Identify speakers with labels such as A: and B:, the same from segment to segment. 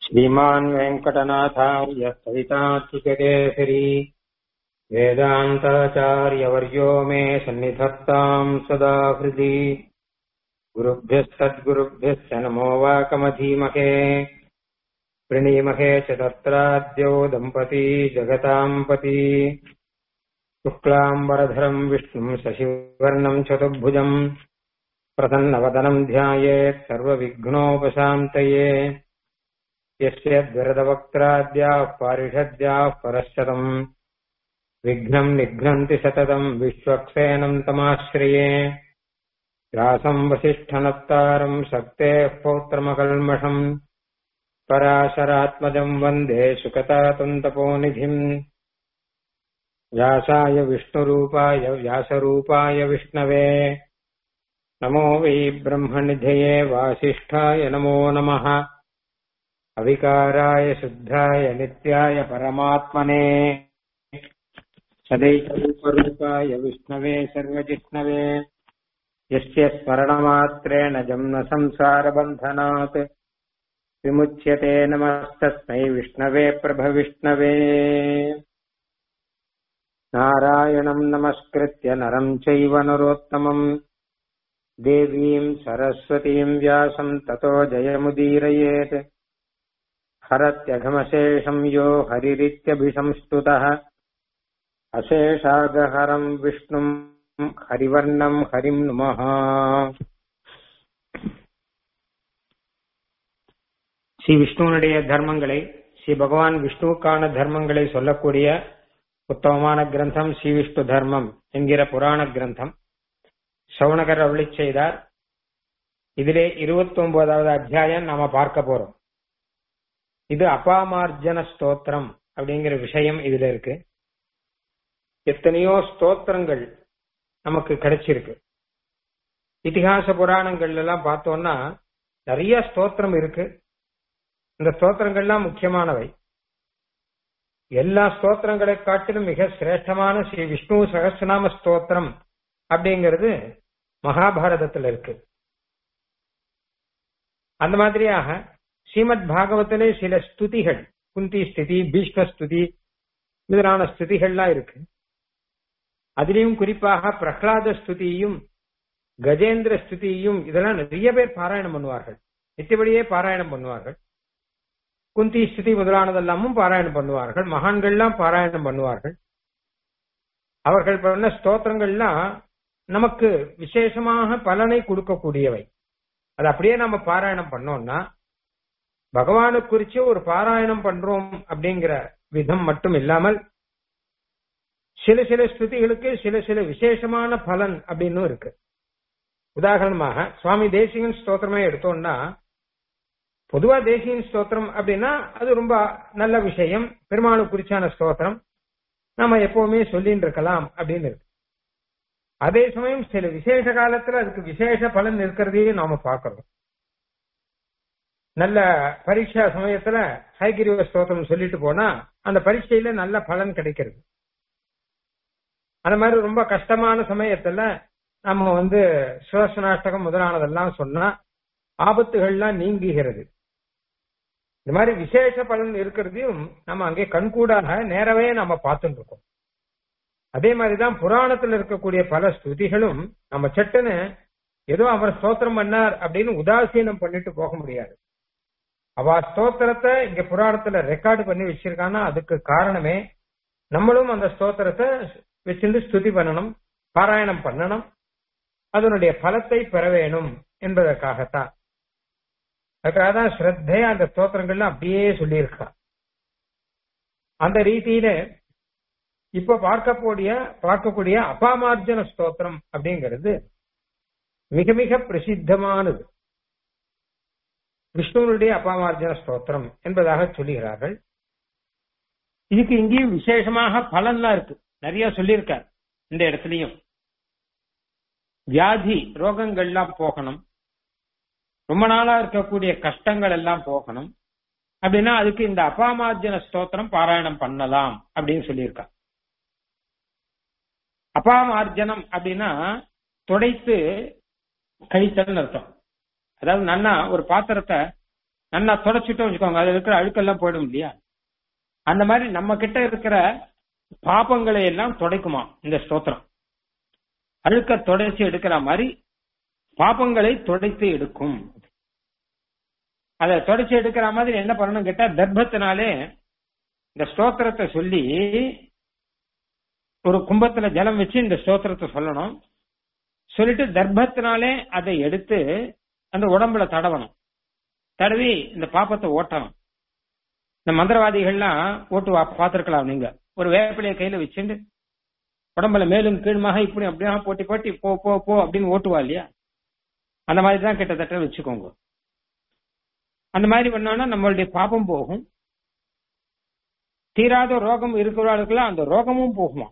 A: श्रीमान् वेङ्कटनाथार्य सवितात्रिककेसरी वेदान्ताचार्यवर्यो मे सन्निधत्ताम् सदा हृदि गुरुभ्यस्तद्गुरुभ्यश्च नमो वाकमधीमहे प्रणीमहे च तत्राद्यो दम्पती जगताम् पती शुक्लाम्बरधरम् विष्णुम् शशिवर्णम् चतुर्भुजम् प्रसन्नवदनम् ध्यायेत् सर्वविघ्नोपशान्तये यस्य द्वरदवक्त्राद्याः पारिषद्याः परश्चतम् विघ्नम् निघ्नन्ति सततम् विश्वक्सेनम् तमाश्रये व्यासम् वसिष्ठनत्तारम् शक्तेः पौत्रमकल्मषम् पराशरात्मजम् वन्दे सुकतातन्तपोनिधिम् व्यासाय विष्णुरूपाय व्यासरूपाय विष्णवे नमो वै ब्रह्मनिधये वासिष्ठाय नमो नमः अविकाराय शुद्धाय नित्याय परमात्मने सदैकरूपरूपाय विष्णवे सर्वजिष्णवे यस्य स्मरणमात्रेण जन्म संसारबन्धनात् विमुच्यते नमस्तस्मै विष्णवे प्रभविष्णवे नारायणम् नमस्कृत्य नरम् चैव नरोत्तमम् देवीम् सरस्वतीम् व्यासम् ततो जयमुदीरयेत् हरत्यघमशेषम् यो हरिरित्यभिसंस्तुतः அசேஷாகஹரம் விஷ்ணும் ஹரிவர்ணம் ஹரிம் நுமஹ ஸ்ரீ விஷ்ணுவனுடைய தர்மங்களை ஸ்ரீ பகவான் விஷ்ணுவுக்கான தர்மங்களை சொல்லக்கூடிய உத்தமமான கிரந்தம் ஸ்ரீ விஷ்ணு தர்மம் என்கிற புராண கிரந்தம் சவுனகர் அருளி செய்தார் இதிலே இருபத்தி ஒன்பதாவது அத்தியாயம் நாம பார்க்க போறோம் இது அபாமார்ஜன ஸ்தோத்திரம் அப்படிங்கிற விஷயம் இதுல இருக்கு எத்தனையோ ஸ்தோத்திரங்கள் நமக்கு கிடைச்சிருக்கு இதிகாச புராணங்கள்ல எல்லாம் பார்த்தோம்னா நிறைய ஸ்தோத்திரம் இருக்கு இந்த ஸ்தோத்திரங்கள்லாம் முக்கியமானவை எல்லா ஸ்தோத்திரங்களை காட்டிலும் மிக சிரேஷ்டமான ஸ்ரீ விஷ்ணு சகசிரநாம ஸ்தோத்திரம் அப்படிங்கிறது மகாபாரதத்தில் இருக்கு அந்த மாதிரியாக ஸ்ரீமத் பாகவத்திலே சில ஸ்துதிகள் குந்தி ஸ்துதி பீஷ்ம ஸ்துதி முதலான ஸ்துதிகள்லாம் இருக்கு அதிலையும் குறிப்பாக பிரகலாத ஸ்துதியும் கஜேந்திர ஸ்துதியும் இதெல்லாம் நிறைய பேர் பாராயணம் பண்ணுவார்கள் நித்தியபடியே பாராயணம் பண்ணுவார்கள் குந்தி ஸ்துதி முதலானதெல்லாமும் பாராயணம் பண்ணுவார்கள் மகான்கள்லாம் பாராயணம் பண்ணுவார்கள் அவர்கள் பண்ண ஸ்தோத்திரங்கள்லாம் நமக்கு விசேஷமாக பலனை கொடுக்கக்கூடியவை அது அப்படியே நம்ம பாராயணம் பண்ணோம்னா பகவானு குறிச்சு ஒரு பாராயணம் பண்றோம் அப்படிங்கிற விதம் மட்டும் இல்லாமல் சில சில ஸ்துதிகளுக்கு சில சில விசேஷமான பலன் அப்படின்னு இருக்கு உதாரணமாக சுவாமி தேசிகன் ஸ்தோத்திரமே எடுத்தோம்னா பொதுவா தேசிகன் ஸ்தோத்திரம் அப்படின்னா அது ரொம்ப நல்ல விஷயம் பெருமாளு குறிச்சான ஸ்தோத்திரம் நம்ம எப்பவுமே சொல்லிட்டு இருக்கலாம் அப்படின்னு இருக்கு அதே சமயம் சில விசேஷ காலத்துல அதுக்கு விசேஷ பலன் இருக்கிறதையும் நாம பாக்குறோம் நல்ல பரீட்சா சமயத்துல ஹைகிரிவ ஸ்தோத்திரம் சொல்லிட்டு போனா அந்த பரீட்சையில நல்ல பலன் கிடைக்கிறது அந்த மாதிரி ரொம்ப கஷ்டமான சமயத்துல நம்ம வந்து சுவசனாஷ்டகம் முதலானதெல்லாம் சொன்னா ஆபத்துகள்லாம் நீங்குகிறது இந்த மாதிரி விசேஷ பலன் இருக்கிறதையும் நம்ம அங்கே கண்கூடாக நேரவே நம்ம பார்த்துட்டு இருக்கோம் அதே மாதிரிதான் புராணத்துல இருக்கக்கூடிய பல ஸ்துதிகளும் நம்ம சட்டுன்னு ஏதோ அவர் ஸ்தோத்திரம் பண்ணார் அப்படின்னு உதாசீனம் பண்ணிட்டு போக முடியாது அவ ஸ்தோத்திரத்தை இங்க புராணத்துல ரெக்கார்டு பண்ணி வச்சிருக்கான்னா அதுக்கு காரணமே நம்மளும் அந்த ஸ்தோத்திரத்தை வச்சிருந்து ஸ்துதி பண்ணணும் பாராயணம் பண்ணணும் அதனுடைய பலத்தை பெற வேணும் என்பதற்காகத்தான் அதுக்காக தான் ஸ்ரத்தையா அந்த ஸ்தோத்திரங்கள்லாம் அப்படியே சொல்லியிருக்கா அந்த ரீதியில இப்ப பார்க்கக்கூடிய பார்க்கக்கூடிய அபாமார்ஜன ஸ்தோத்திரம் அப்படிங்கிறது மிக மிக பிரசித்தமானது விஷ்ணுவனுடைய அபாமார்ஜன ஸ்தோத்திரம் என்பதாக சொல்லுகிறார்கள் இதுக்கு இங்கேயும் விசேஷமாக பலன்லாம் இருக்கு நிறைய சொல்லியிருக்கார் இந்த இடத்துலயும் வியாதி ரோகங்கள்லாம் போகணும் ரொம்ப நாளா இருக்கக்கூடிய கஷ்டங்கள் எல்லாம் போகணும் அப்படின்னா அதுக்கு இந்த அபாமார்ஜன ஸ்தோத்திரம் பாராயணம் பண்ணலாம் அப்படின்னு சொல்லியிருக்கா அபாமார்ஜனம் அப்படின்னா துடைத்து கழித்தல்னு அர்த்தம் அதாவது நன்னா ஒரு பாத்திரத்தை நல்லா தொடச்சிட்டோம் வச்சுக்கோங்க அதுல இருக்கிற அழுக்கெல்லாம் போயிடும் இல்லையா அந்த மாதிரி நம்ம கிட்ட இருக்கிற பாபங்களை எல்லாம் துடைக்குமா இந்த ஸ்தோத்திரம் அழுக்க துடைச்சு எடுக்கிற மாதிரி பாபங்களை துடைத்து எடுக்கும் அதை தொடச்சி எடுக்கிற மாதிரி என்ன பண்ணணும் கேட்டா தர்ப்பத்தினாலே இந்த ஸ்தோத்திரத்தை சொல்லி ஒரு கும்பத்துல ஜலம் வச்சு இந்த ஸ்தோத்திரத்தை சொல்லணும் சொல்லிட்டு தர்ப்பத்தினாலே அதை எடுத்து அந்த உடம்புல தடவணும் தடவி இந்த பாப்பத்தை ஓட்டணும் இந்த மந்திரவாதிகள்லாம் ஓட்டுவா பார்த்திருக்கலாம் நீங்க ஒரு வேப்பிலைய கையில வச்சுட்டு உடம்புல மேலும் கீழுமாக இப்படி அப்படியே போட்டி போட்டி போ போ போ அப்படின்னு ஓட்டுவா இல்லையா அந்த மாதிரி தான் கிட்டத்தட்ட வச்சுக்கோங்க அந்த மாதிரி பண்ணோம்னா நம்மளுடைய பாப்பம் போகும் தீராத ரோகம் இருக்கிறவர்களுக்கெல்லாம் அந்த ரோகமும் போகுமா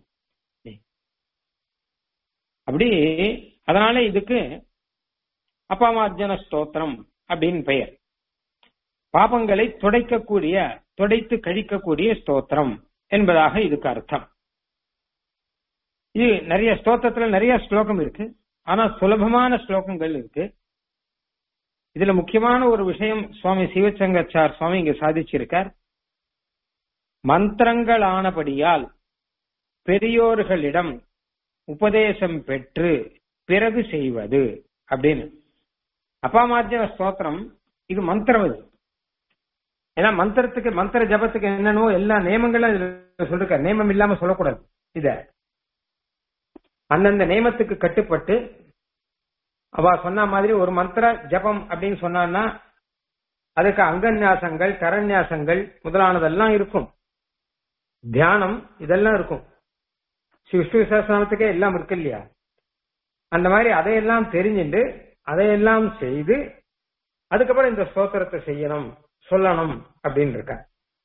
A: அப்படி அதனால இதுக்கு அபாமார்ஜன ஸ்தோத்திரம் அப்படின்னு பெயர் பாபங்களை துடைக்கக்கூடிய துடைத்து கழிக்கக்கூடிய ஸ்தோத்திரம் என்பதாக இதுக்கு அர்த்தம் இது நிறைய ஸ்தோத்திரத்துல நிறைய ஸ்லோகம் இருக்கு ஆனா சுலபமான ஸ்லோகங்கள் இருக்கு இதுல முக்கியமான ஒரு விஷயம் சுவாமி சிவச்சங்கச்சார் சுவாமி இங்க சாதிச்சிருக்கார் மந்திரங்கள் ஆனபடியால் பெரியோர்களிடம் உபதேசம் பெற்று பிறகு செய்வது அப்படின்னு அப்பாமாத்திய ஸ்தோத்திரம் இது மந்திரம் இது ஏன்னா மந்திரத்துக்கு மந்திர ஜபத்துக்கு என்னன்னோ எல்லா நியமங்களும் இதுல சொல்லிருக்க நியமம் இல்லாம சொல்லக்கூடாது இத அந்தந்த நியமத்துக்கு கட்டுப்பட்டு அவ சொன்ன மாதிரி ஒரு மந்திர ஜபம் அப்படின்னு சொன்னான்னா அதுக்கு அங்கன்யாசங்கள் கரண்யாசங்கள் முதலானதெல்லாம் இருக்கும் தியானம் இதெல்லாம் இருக்கும் விஷ்ணு விசாசனத்துக்கே எல்லாம் இருக்கு இல்லையா அந்த மாதிரி அதையெல்லாம் தெரிஞ்சுட்டு அதையெல்லாம் செய்து அதுக்கப்புறம் இந்த ஸ்தோத்திரத்தை செய்யணும் சொல்லணும் அப்படின்னு இருக்க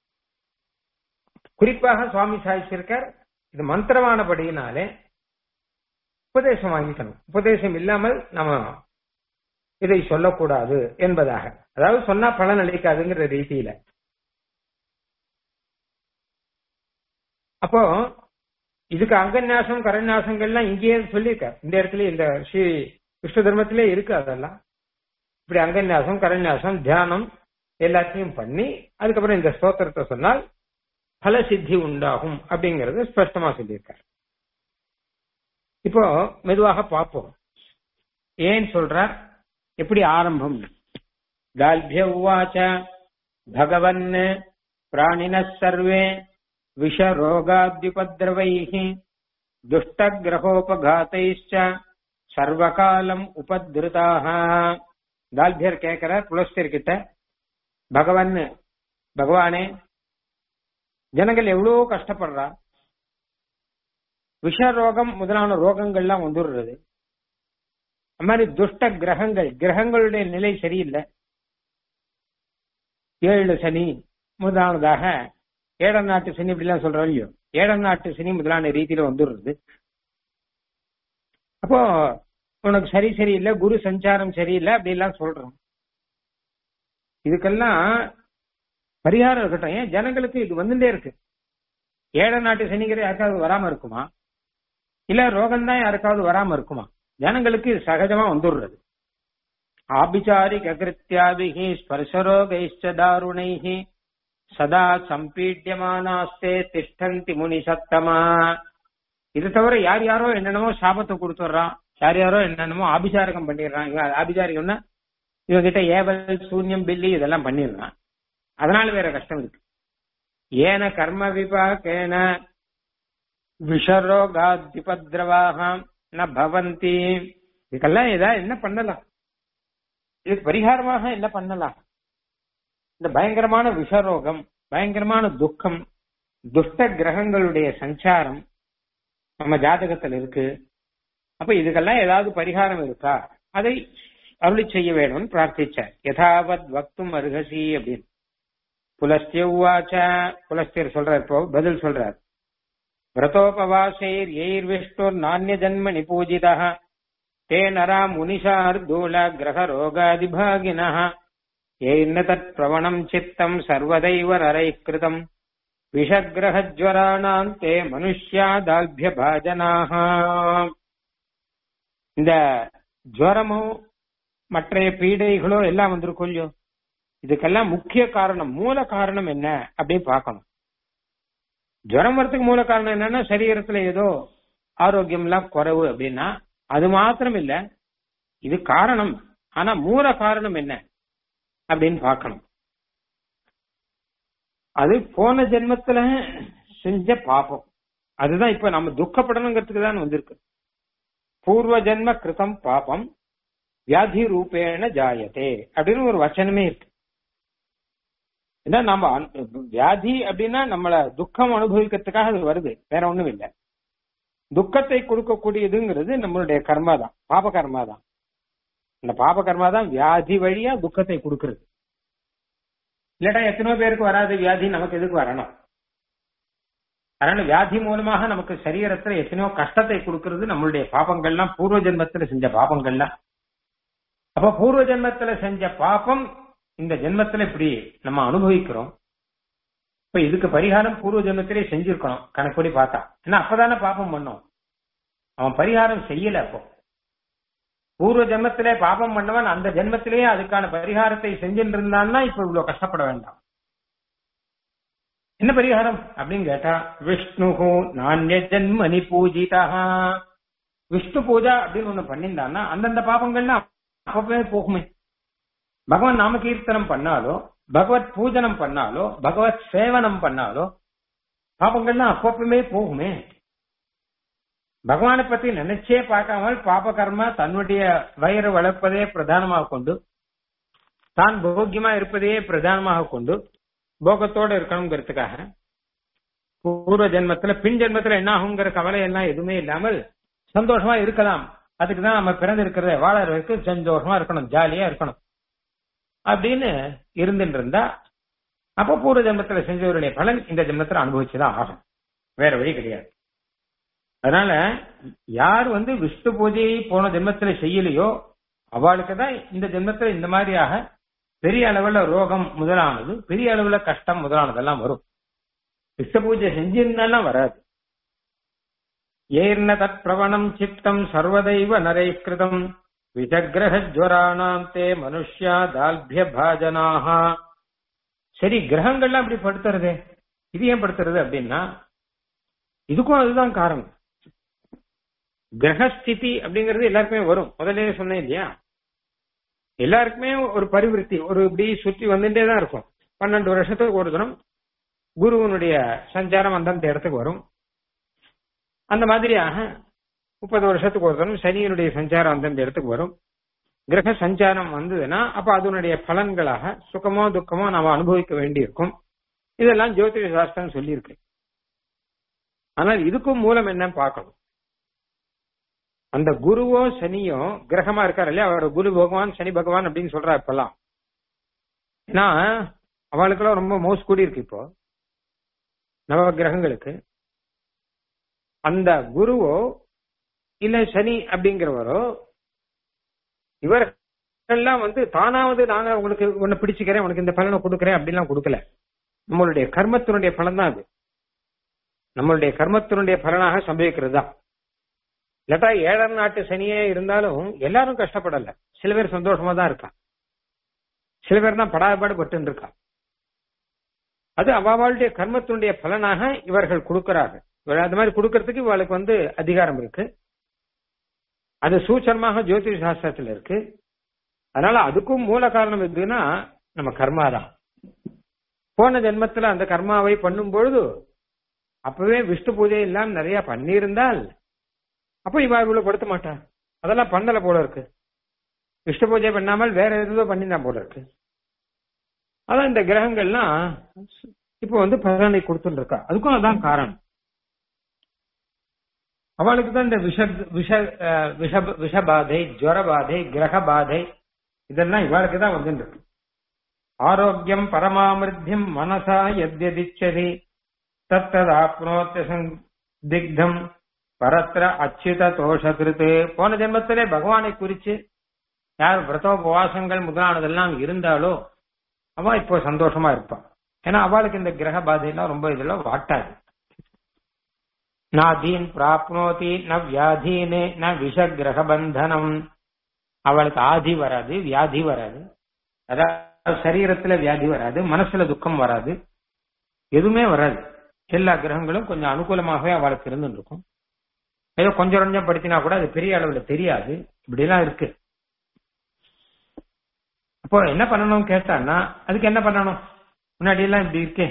A: குறிப்பாக சுவாமி சாதிச்சிருக்கார் இது மந்திரமானபடியினாலே உபதேசம் வாங்கிக்கணும் உபதேசம் இல்லாமல் நம்ம இதை சொல்லக்கூடாது என்பதாக அதாவது சொன்னா பலன் அளிக்காதுங்கிற ரீதியில அப்போ இதுக்கு அங்கன்யாசம் கரண்யாசங்கள்லாம் இங்கேயே சொல்லியிருக்கார் இந்த இடத்துல இந்த ஸ்ரீ விஷ்ணு தர்மத்திலே இருக்கு அதெல்லாம் இப்படி அங்கன்யாசம் கரண்யாசம் தியானம் எல்லாத்தையும் பண்ணி அதுக்கப்புறம் இந்த ஸ்தோத்திரத்தை சொன்னால் பல சித்தி உண்டாகும் அப்படிங்கறது ஸ்பஷ்டமா சொல்லியிருக்கார் இப்போ மெதுவாக பார்ப்போம் ஏன் சொல்றார் எப்படி ஆரம்பம் தால்பிய உவாச்ச பகவன் பிராணின சர்வே விஷரோகாத்யுபதிரவைः துஷ்டகிரகோபகாத்தைश्च சர்வகாலம் உபதிருதாக தால்பியர் கேட்கிறார் புலஸ்தர் கிட்ட பகவான் பகவானே ஜனங்கள் எவ்வளவு கஷ்டப்படுறா விஷரோகம் முதலான ரோகங்கள்லாம் வந்துடுறது அது மாதிரி துஷ்ட கிரகங்கள் கிரகங்களுடைய நிலை சரியில்லை ஏழு சனி முதலானதாக ஏழம் நாட்டு சனி இப்படிலாம் சொல்றோம் இல்லையோ ஏழம் நாட்டு சனி முதலான ரீதியில வந்துடுறது அப்போ உனக்கு சரி சரியில்லை குரு சஞ்சாரம் சரியில்லை அப்படி எல்லாம் சொல்றோம் இதுக்கெல்லாம் பரிகாரம் இருக்கட்டும் ஏன் ஜனங்களுக்கு இது வந்துட்டே இருக்கு ஏழை நாட்டு சனிங்கிற யாருக்காவது வராம இருக்குமா இல்ல ரோகம்தான் யாருக்காவது வராம இருக்குமா ஜனங்களுக்கு இது சகஜமா வந்துடுறது ஆபிச்சாரி ககிருத்தியாதிகி ஸ்பர்ஷரோகைஷ்ட தாருணைஹி சதா சம்பீட்யமானாஸ்தே திஷ்டந்தி முனி சத்தமா இது தவிர யார் யாரோ என்னென்னமோ சாபத்தை கொடுத்துட்றான் யார் யாரோ என்னென்னமோ ஆபிசாரகம் பண்ணிடுறான் இவன் ஆபிசாரிகம்னா இவங்க கிட்ட ஏவல் சூன்யம் பில்லி இதெல்லாம் பண்ணிடுறான் அதனால வேற கஷ்டம் இருக்கு ஏன கர்ம விபாகேன விஷரோகாதிபத்ரவாக ந பவந்தி இதுக்கெல்லாம் ஏதா என்ன பண்ணலாம் இதுக்கு பரிகாரமாக என்ன பண்ணலாம் இந்த பயங்கரமான விஷரோகம் பயங்கரமான துக்கம் துஷ்ட கிரகங்களுடைய சஞ்சாரம் நம்ம ஜாதகத்தில் இருக்கு அப்ப இதுக்கெல்லாம் ஏதாவது பரிகாரம் இருக்கா அதை அருளி செய்ய வேணும்னு பிரார்த்திச்சார் யதாவத் வக்தும் அருகசி அப்படின்னு புலஸ்திய உவாச்ச புலஸ்தியர் சொல்றார் இப்போ பதில் சொல்றார் விரதோபவாசைர் எயிர் விஷ்ணுர் நானிய ஜன்மனி பூஜிதா தே நரா முனிஷார்தூல கிரக ரோகாதிபாகின ஏன்ன தத் பிரவணம் சித்தம் சர்வதைவ நரை கிருதம் விஷகிரகஜ்வராணாம் தே மனுஷ்யாதால்பிய பாஜனாக இந்த ஜுவரமோ மற்ற பீடைகளோ எல்லாம் வந்திருக்கும் இல்லையோ இதுக்கெல்லாம் முக்கிய காரணம் மூல காரணம் என்ன அப்படின்னு பார்க்கணும் ஜுரம் வரத்துக்கு மூல காரணம் என்னன்னா சரீரத்துல ஏதோ ஆரோக்கியம் எல்லாம் குறைவு அப்படின்னா அது மாத்திரம் இல்ல இது காரணம் ஆனா மூல காரணம் என்ன அப்படின்னு பார்க்கணும் அது போன ஜென்மத்துல செஞ்ச பாபம் அதுதான் இப்ப நம்ம துக்கப்படணுங்கிறதுக்கு தான் வந்திருக்கு பூர்வ ஜென்ம கிருதம் பாபம் வியாதி ரூபேண ஜாயத்தே அப்படின்னு ஒரு வச்சனமே இருக்கு ஏன்னா நம்ம அனு- வியாதி அப்படின்னா நம்மள துக்கம் அனுபவிக்கிறதுக்காக அது வருது வேற ஒண்ணும் இல்லை துக்கத்தை கொடுக்கக்கூடியதுங்கிறது நம்மளுடைய கர்மா தான் பாப கர்மா தான் இந்த பாப கர்மா தான் வியாதி வழியா துக்கத்தை கொடுக்கிறது இல்லட்டா எத்தனையோ பேருக்கு வராது வியாதி நமக்கு எதுக்கு வரணும் அதனால வியாதி மூலமாக நமக்கு சரீரத்துல எத்தனையோ கஷ்டத்தை கொடுக்கிறது நம்மளுடைய பாபங்கள்லாம் பூர்வ ஜென்மத்துல செஞ்ச பாபங்கள்லாம் அப்ப பூர்வ ஜென்மத்துல செஞ்ச பாபம் இந்த ஜென்மத்துல இப்படி நம்ம அனுபவிக்கிறோம் இப்ப இதுக்கு பரிகாரம் பூர்வ ஜென்மத்திலே செஞ்சிருக்கணும் கணக்குப்படி பார்த்தா ஏன்னா அப்பதானே பாபம் பண்ணோம் அவன் பரிகாரம் செய்யல அப்போ பூர்வ ஜென்மத்திலே பாபம் பண்ணவன் அந்த ஜென்மத்திலேயே அதுக்கான பரிகாரத்தை செஞ்சுட்டு இருந்தான்னா இப்ப இவ்வளவு கஷ்டப்பட வேண்டாம் என்ன பரிகாரம் அப்படின்னு கேட்டா விஷ்ணு நானிய ஜென்மனி பூஜிதா விஷ்ணு பூஜா அப்படின்னு ஒண்ணு பண்ணியிருந்தான்னா அந்தந்த பாபங்கள்லாம் அப்பவே போகுமே பகவான் நாம கீர்த்தனம் பண்ணாலோ பகவத் பூஜனம் பண்ணாலோ பகவத் சேவனம் பண்ணாலோ பாபங்கள்லாம் அப்பப்பமே போகுமே பகவானை பத்தி நினைச்சே பார்க்காமல் பாப கர்மா தன்னுடைய வயிறு வளர்ப்பதே பிரதானமாக கொண்டு தான் போக்கியமா இருப்பதையே பிரதானமாக கொண்டு போகத்தோட இருக்கணுங்கிறதுக்காக பூர்வ ஜென்மத்துல பின் ஜென்மத்துல என்ன ஆகுங்கிற கவலை எல்லாம் எதுவுமே இல்லாமல் சந்தோஷமா இருக்கலாம் அதுக்கு தான் நம்ம பிறந்து இருக்கிறத வாழறதுக்கு சந்தோஷமா இருக்கணும் ஜாலியா இருக்கணும் அப்படின்னு இருந்துட்டு இருந்தா அப்போ பூர்வ ஜென்மத்துல செஞ்சவருடைய பலன் இந்த ஜென்மத்துல அனுபவிச்சுதான் ஆகும் வேற வழி கிடையாது அதனால யார் வந்து விஷ்ணு பூஜையை போன ஜென்மத்துல செய்யலையோ அவளுக்கு தான் இந்த ஜென்மத்துல இந்த மாதிரியாக பெரிய அளவுல ரோகம் முதலானது பெரிய அளவுல கஷ்டம் முதலானதெல்லாம் வரும் விஷ்ணு பூஜை செஞ்சிருந்தாலும் வராது ஏர்ன தத் பிரவணம் சித்தம் சர்வதைவ நரை கிருதம் விஜகிரக ஜுவராணாம் தே மனுஷ்யா தால்பிய பாஜனாக சரி கிரகங்கள்லாம் அப்படி படுத்துறதே இது ஏன் படுத்துறது அப்படின்னா இதுக்கும் அதுதான் காரணம் கிரகஸ்திதி அப்படிங்கிறது எல்லாருக்குமே வரும் முதல்ல சொன்னேன் இல்லையா எல்லாருக்குமே ஒரு பரிவிருத்தி ஒரு இப்படி சுற்றி வந்துட்டே தான் இருக்கும் பன்னெண்டு வருஷத்துக்கு ஒரு தினம் குருவனுடைய சஞ்சாரம் அந்தந்த இடத்துக்கு வரும் அந்த மாதிரியாக முப்பது வருஷத்துக்கு ஒரு தினம் சனியினுடைய சஞ்சாரம் அந்தந்த இடத்துக்கு வரும் கிரக சஞ்சாரம் வந்ததுன்னா அப்ப அதனுடைய பலன்களாக சுகமோ துக்கமோ நாம அனுபவிக்க வேண்டியிருக்கும் இதெல்லாம் ஜோதிட சாஸ்திரம் சொல்லியிருக்கு ஆனால் இதுக்கும் மூலம் என்ன பார்க்கணும் அந்த குருவோ சனியோ கிரகமா இருக்காரு இல்லையா அவர் குரு பகவான் சனி பகவான் அப்படின்னு சொல்றா இப்பெல்லாம் ஏன்னா அவளுக்கெல்லாம் ரொம்ப மோஸ் கூடி இருக்கு இப்போ நவ கிரகங்களுக்கு அந்த குருவோ இல்ல சனி அப்படிங்கிறவரோ இவர்கள்லாம் வந்து தானாவது நாங்க உங்களுக்கு உன்னை பிடிச்சுக்கிறேன் உனக்கு இந்த பலனை கொடுக்குறேன் அப்படின்லாம் கொடுக்கல நம்மளுடைய கர்மத்தினுடைய பலன் தான் அது நம்மளுடைய கர்மத்தினுடைய பலனாக சம்பவிக்கிறது தான் இல்லாட்டா ஏழரை நாட்டு சனியே இருந்தாலும் எல்லாரும் கஷ்டப்படல சில பேர் சந்தோஷமா தான் இருக்கா சில பேர் தான் படாதபாடு பட்டு இருக்கா அது அவாவாளுடைய கர்மத்தினுடைய பலனாக இவர்கள் கொடுக்கிறார்கள் இவள் அந்த மாதிரி கொடுக்கறதுக்கு இவளுக்கு வந்து அதிகாரம் இருக்கு அது சூச்சரமாக ஜோதிஷ சாஸ்திரத்துல இருக்கு அதனால அதுக்கும் மூல காரணம் எதுன்னா நம்ம கர்மா தான் போன ஜென்மத்துல அந்த கர்மாவை பண்ணும் பொழுது அப்பவே விஷ்ணு பூஜை எல்லாம் நிறைய பண்ணியிருந்தால் அப்ப இவ இவ்வளவு படுத்த மாட்டா அதெல்லாம் பண்ணல போல இருக்கு விஷ்ணு பூஜை பண்ணாமல் வேற எதுவோ பண்ணிதான் போல இருக்கு அதான் இந்த கிரகங்கள்லாம் இப்ப வந்து பலனை கொடுத்துட்டு இருக்கா அதுக்கும் அதான் காரணம் அவளுக்கு தான் இந்த விஷ விஷ அஹ், விஷ விஷபாதை ஜுவரபாதை கிரக பாதை இதெல்லாம் இவளுக்கு தான் வந்துட்டு இருக்கு ஆரோக்கியம் பரமாமிருத்தியம் மனசா எத்யதிச்சதி தத்ததாப்னோத்த திக்தம் பரத்திர அச்சுத தோஷகிருத்து போன ஜென்மத்திலே பகவானை குறிச்சு யார் விரதோபவாசங்கள் முதலானதெல்லாம் இருந்தாலோ அவ இப்போ சந்தோஷமா இருப்பான் ஏன்னா அவளுக்கு இந்த கிரக பாதையெல்லாம் ரொம்ப இதெல்லாம் வாட்டாது நாதீன் பிராப்னோதி ந வியாதீனே ந விஷ கிரக பந்தனம் அவளுக்கு ஆதி வராது வியாதி வராது அதாவது சரீரத்துல வியாதி வராது மனசுல துக்கம் வராது எதுவுமே வராது எல்லா கிரகங்களும் கொஞ்சம் அனுகூலமாகவே அவளுக்கு இருந்துட்டு இருக்கும் ஏதோ கொஞ்சம் கொஞ்சம் படுத்தினா கூட அது பெரிய அளவுல தெரியாது இப்படி எல்லாம் இருக்கு அப்போ என்ன பண்ணணும் கேட்டான்னா அதுக்கு என்ன பண்ணணும் முன்னாடி எல்லாம் இப்படி இருக்கே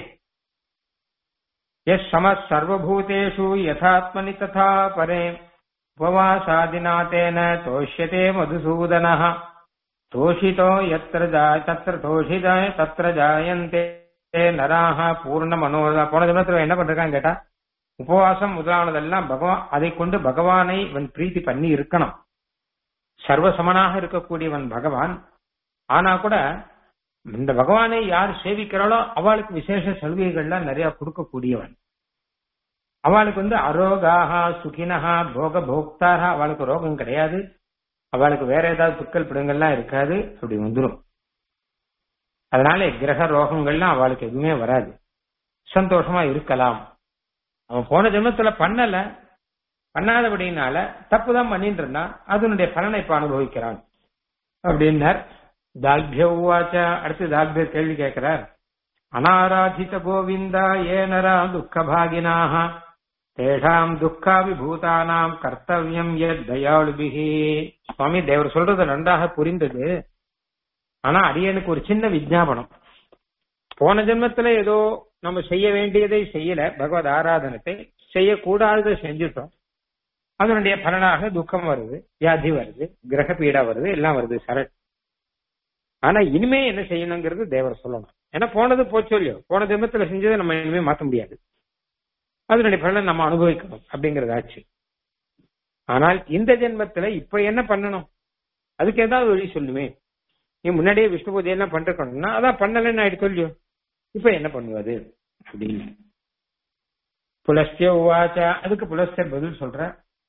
A: எஸ் சம சர்வபூதேஷு யதாத்மனி ததா பரே உபவாசாதினா தேன தோஷ்யதே மதுசூதன தோஷிதோ யத்திர ஜாய தத்திர தோஷிதாய தத்திர ஜாயந்தே நராக பூர்ண மனோதா போன ஜென்மத்துல என்ன பண்றான்னு கேட்டா உபவாசம் முதலானதெல்லாம் பகவான் அதை கொண்டு பகவானை இவன் பிரீத்தி பண்ணி இருக்கணும் சர்வசமனாக இருக்கக்கூடியவன் பகவான் ஆனா கூட இந்த பகவானை யார் சேவிக்கிறாளோ அவளுக்கு விசேஷ சலுகைகள்லாம் நிறைய கொடுக்கக்கூடியவன் அவளுக்கு வந்து அரோகாகா சுகினஹா போக போக்தாரா அவளுக்கு ரோகம் கிடையாது அவளுக்கு வேற ஏதாவது துக்கல் பிடங்கள்லாம் இருக்காது அப்படி வந்துடும் அதனால கிரக ரோகங்கள்லாம் அவளுக்கு எதுவுமே வராது சந்தோஷமா இருக்கலாம் அவன் போன ஜென்மத்துல பண்ணல பண்ணாதபடினால தப்பு தான் பண்ணிட்டு இருந்தான் அதனுடைய பலனை இப்ப அனுபவிக்கிறான் அப்படின்னார் தால்பிய உவாச்ச அடுத்து தால்பிய கேள்வி கேட்கிறார் அனாராதித கோவிந்தா ஏனரா துக்க பாகினாக தேஷாம் துக்காபிபூதானாம் கர்த்தவியம் எத் தயாளுபிகி சுவாமி தேவர் சொல்றது நன்றாக புரிந்தது ஆனா அடியனுக்கு ஒரு சின்ன விஜாபனம் போன ஜென்மத்துல ஏதோ நம்ம செய்ய வேண்டியதை செய்யல பகவத் ஆராதனத்தை செய்யக்கூடாததை செஞ்சுட்டோம் அதனுடைய பலனாக துக்கம் வருது வியாதி வருது கிரக பீடா வருது எல்லாம் வருது சரண் ஆனா இனிமே என்ன செய்யணுங்கிறது தேவர் சொல்லணும் ஏன்னா போனது போச்சோ இல்லையோ போன ஜென்மத்துல செஞ்சதை நம்ம இனிமே மாத்த முடியாது அதனுடைய பலனை நம்ம அனுபவிக்கணும் அப்படிங்கறது ஆச்சு ஆனால் இந்த ஜென்மத்துல இப்ப என்ன பண்ணணும் அதுக்கு ஏதாவது வழி சொல்லுமே நீ முன்னாடியே விஷ்ணு பூஜை எல்லாம் பண்ணிருக்கணும்னா அதான் பண்ணலன்னு ஆயிட்டு சொல்லியோ இப்ப என்ன பண்ணுவது அப்படின்னு புலஸ்திய உவாச்ச அதுக்கு புலஸ்தியர் பதில் சொல்ற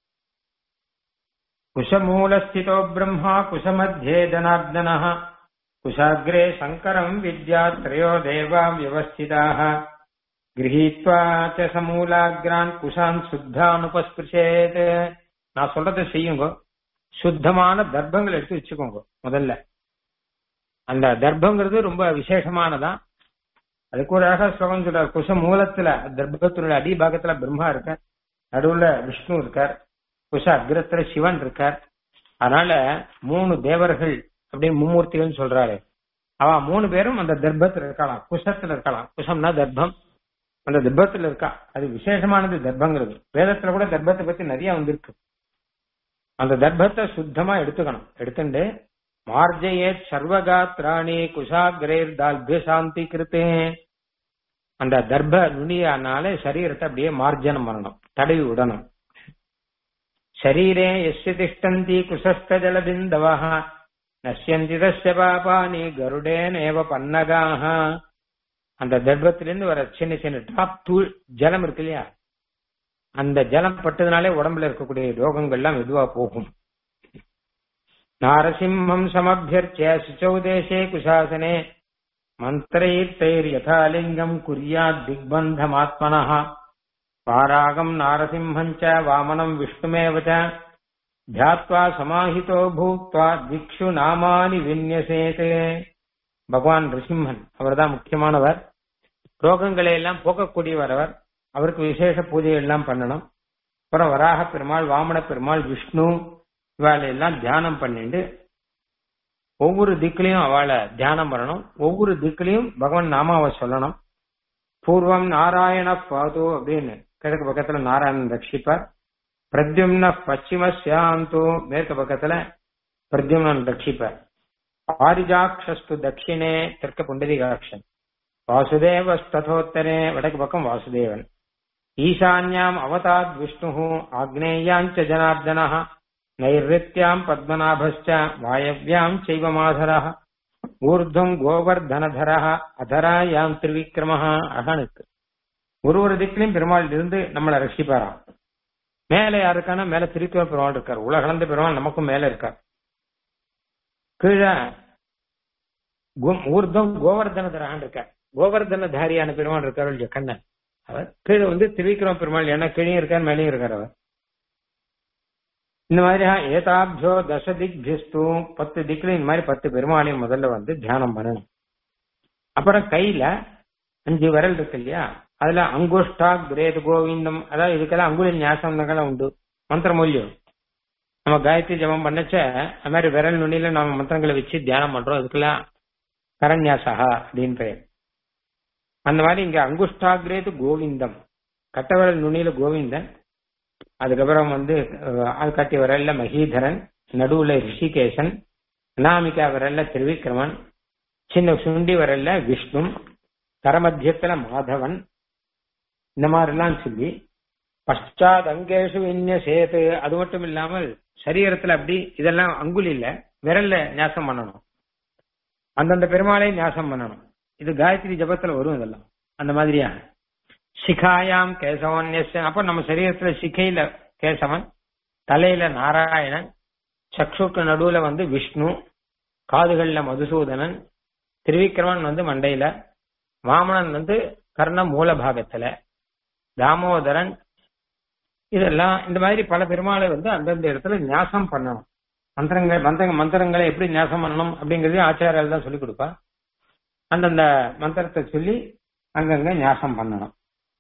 A: குஷமூலஸ்திதோ பிரம்மா குஷமத்தியே ஜனார்தன குஷாகிரே சங்கரம் வித்யா திரையோ தேவா வியவஸ்திதாக கிரகீத்வா ச சமூலாகிரான் குஷான் சுத்தானுபஸ்பிருஷேத் நான் சொல்றதை செய்யுங்க சுத்தமான தர்ப்பங்கள் எடுத்து வச்சுக்கோங்க முதல்ல அந்த தர்ப்பங்கிறது ரொம்ப விசேஷமானதான் அதுக்கு ஒரு அழகா ஸ்லோகம் சொல்றார் குஷ மூலத்துல தர்ப்பத்தினுடைய அடிபாகத்துல பிரம்மா இருக்கார் நடுவுல விஷ்ணு இருக்கார் குஷ அக்ரத்துல சிவன் இருக்கார் அதனால மூணு தேவர்கள் அப்படின்னு மும்மூர்த்திகள் சொல்றாரு அவன் மூணு பேரும் அந்த தர்ப்பத்துல இருக்கலாம் குஷத்துல இருக்கலாம் குஷம்னா தர்ப்பம் அந்த தர்ப்பத்துல இருக்கா அது விசேஷமானது தர்ப்பங்கிறது வேதத்துல கூட தர்ப்பத்தை பத்தி நிறைய வந்திருக்கு அந்த தர்ப்பத்தை சுத்தமா எடுத்துக்கணும் எடுத்துட்டு மார்ஜயே சர்வகாத்ராணி குஷாகிரேர் தால்பிய சாந்தி கிருத்தே அந்த தர்ப்ப நுனியானால சரீரத்தை அப்படியே மார்ஜனம் பண்ணணும் தடவி விடணும் சரீரே எஸ்ய திஷ்டந்தி குசஸ்த ஜலபிந்தவः நஷ்யந்தி தஸ்ய பாபானி கருடேனேவ பன்னகாக அந்த தர்ப்பத்திலிருந்து வர சின்ன சின்ன டிராப் தூள் ஜலம் இருக்கு இல்லையா அந்த ஜலம் பட்டதுனாலே உடம்புல இருக்கக்கூடிய ரோகங்கள்லாம் மெதுவா போகும் நாரசிம்மம் சமபியர்ச்சிய சுச்சௌ தேசே குசாசனே மந்திரைர்த்தைர்யதாலிங்கம் குர்யாத் திக்பந்தமாத்மனः பாராகம் நாரசிம்மம் ச வாமனம் விஷ்ணுமேவ ச தியாத்வா சமாஹிதோ பூத்வா திக்ஷு நாமானி விநியசேதே பகவான் ரிசிம்மன் அவர்தான் முக்கியமானவர் ரோகங்களை எல்லாம் போக்கக்கூடியவர் அவர் அவருக்கு விசேஷ பூஜை எல்லாம் பண்ணணும் அப்புறம் வராக பெருமாள் வாமன பெருமாள் விஷ்ணு இவாளை எல்லாம் தியானம் பண்ணிட்டு ஒவ்வொரு திக்கிலையும் அவளை தியானம் பண்ணணும் ஒவ்வொரு திக்கிலையும் பகவான் நாமாவை சொல்லணும் பூர்வம் நாராயண பாது அப்படின்னு கிழக்கு பக்கத்துல நாராயணன் ரட்சிப்பார் பிரத்யும்ன பச்சிம சியாந்தோ மேற்கு பக்கத்துல பிரத்யும்னன் ரட்சிப்பார் பாரிஜாக்ஷஸ்து தட்சிணே தெற்க புண்டரிகாட்சன் வாசுதேவஸ்ததோத்தரே வடக்கு பக்கம் வாசுதேவன் ஈசான்யாம் அவதாத் விஷ்ணு ஆக்னேயாஞ்ச ஜனார்தன நைருத்யாம் பத்மநாபஸ்ச வாயவ்யாம் செய்வ மாதரः ஊர்துவம் கோவர்தனதரः அதராயாம் திரிவிக்ரமः அகனுக்கு ஒரு ஒரு திக்கிலையும் பெருமாள் இருந்து நம்மளை ரட்சிப்பாராம் மேல யாருக்கான மேல திருக்குவ பெருமாள் இருக்கார் உலகளந்த பெருமாள் நமக்கும் மேல இருக்கார் கீழே ஊர்தம் கோவர்தனதரான் இருக்கார் கோவர்தனதாரியான பெருமாள் இருக்கார் இல்லையா கண்ணன் அவர் கீழே வந்து திரிவிக்ரம பெருமாள் ஏன்னா கீழே இருக்கார் மேலேயும் இருக்கார் அவர் இந்த மாதிரி ஏதாபியோ தச திக்பிஸ்து பத்து திக்ல இந்த மாதிரி பத்து பெருமாளையும் முதல்ல வந்து தியானம் பண்ணணும் அப்புறம் கையில அஞ்சு விரல் இருக்கு இல்லையா அதுல அங்குஷ்டா கிரேத் கோவிந்தம் அதாவது இதுக்கெல்லாம் அங்குல ஞாசம்லாம் உண்டு மந்திர மூலியம் நம்ம காயத்ரி ஜபம் பண்ணச்ச அது மாதிரி விரல் நுனியில நம்ம மந்திரங்களை வச்சு தியானம் பண்றோம் அதுக்கெல்லாம் கரண்யாசகா அப்படின்னு பெயர் அந்த மாதிரி இங்க அங்குஷ்டாகிரேது கோவிந்தம் கட்ட விரல் நுனியில கோவிந்தன் அதுக்கப்புறம் வந்து அஹ், ஆள் காட்டி விரல்ல மகீதரன் நடுவுல ரிஷிகேசன் அனாமிகா விரல்ல திருவிக்கிரமன் சின்ன சுண்டி விரல்ல விஷ்ணு கரமத்தியத்துல மாதவன் இந்த மாதிரிலாம் சொல்லி பஷ்டாத் அங்கேஷு விநியசேது அது மட்டும் இல்லாமல் சரீரத்துல அப்படி இதெல்லாம் அங்குல் இல்ல விரல்ல ஞாசம் பண்ணணும் அந்தந்த பெருமாளை ஞாசம் பண்ணணும் இது காயத்ரி ஜபத்துல வரும் இதெல்லாம் அந்த மாதிரியா சிகாயாம் கேசவன் அப்ப நம்ம சரீரத்துல சிகையில கேசவன் தலையில நாராயணன் சக்ஷுக்கு நடுவுல வந்து விஷ்ணு காதுகள்ல மதுசூதனன் திருவிக்கிரமன் வந்து மண்டையில வாமனன் வந்து கர்ண மூல பாகத்துல தாமோதரன் இதெல்லாம் இந்த மாதிரி பல பெருமாளை வந்து அந்தந்த இடத்துல ஞாசம் பண்ணணும் மந்திரங்கள் மந்திர மந்திரங்களை எப்படி ஞாசம் பண்ணணும் அப்படிங்கறதையும் ஆச்சாரியால் தான் சொல்லிக் கொடுப்பா அந்தந்த மந்திரத்தை சொல்லி அங்கங்க ஞாசம் பண்ணணும்